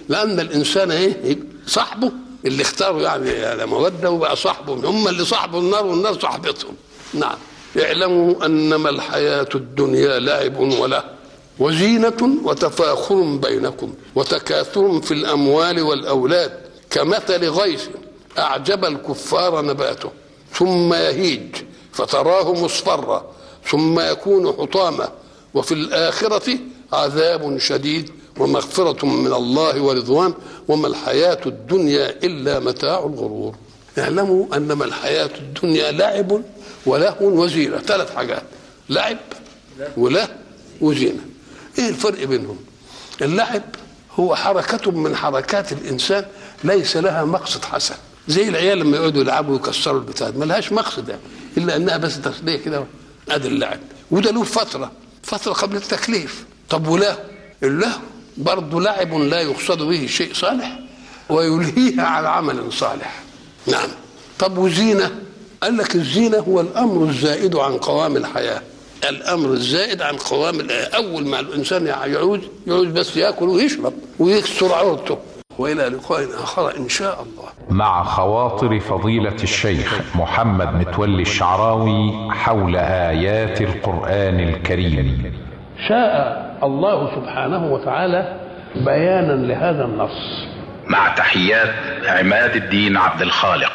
لان الانسان ايه صاحبه اللي اختاروا يعني على موده وبقى صاحبه هم اللي صاحبوا النار والنار صاحبتهم نعم اعلموا انما الحياه الدنيا لعب وله وزينه وتفاخر بينكم وتكاثر في الاموال والاولاد كمثل غيث اعجب الكفار نباته ثم يهيج فتراه مصفرا ثم يكون حطاما وفي الاخره عذاب شديد ومغفرة من الله ورضوان وما الحياة الدنيا إلا متاع الغرور اعلموا أنما الحياة الدنيا لعب ولهو وزينة ثلاث حاجات لعب وله وزينة إيه الفرق بينهم اللعب هو حركة من حركات الإنسان ليس لها مقصد حسن زي العيال لما يقعدوا يلعبوا ويكسروا البتاع ما لهاش مقصد يعني إلا أنها بس تسلية كده أدي اللعب وده له فترة فترة قبل التكليف طب وله اللهو برضه لعب لا يقصد به شيء صالح ويلهيها على عمل صالح نعم طب وزينة قال لك الزينة هو الأمر الزائد عن قوام الحياة الأمر الزائد عن قوام الحياة أول ما الإنسان يعوز يعوز بس يأكل ويشرب ويكسر عورته وإلى لقاء آخر إن شاء الله مع خواطر فضيلة الشيخ محمد متولي الشعراوي حول آيات القرآن الكريم شاء الله سبحانه وتعالى بيانا لهذا النص مع تحيات عماد الدين عبد الخالق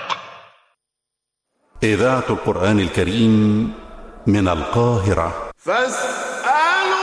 إذاعة القرآن الكريم من القاهرة فاستمعوا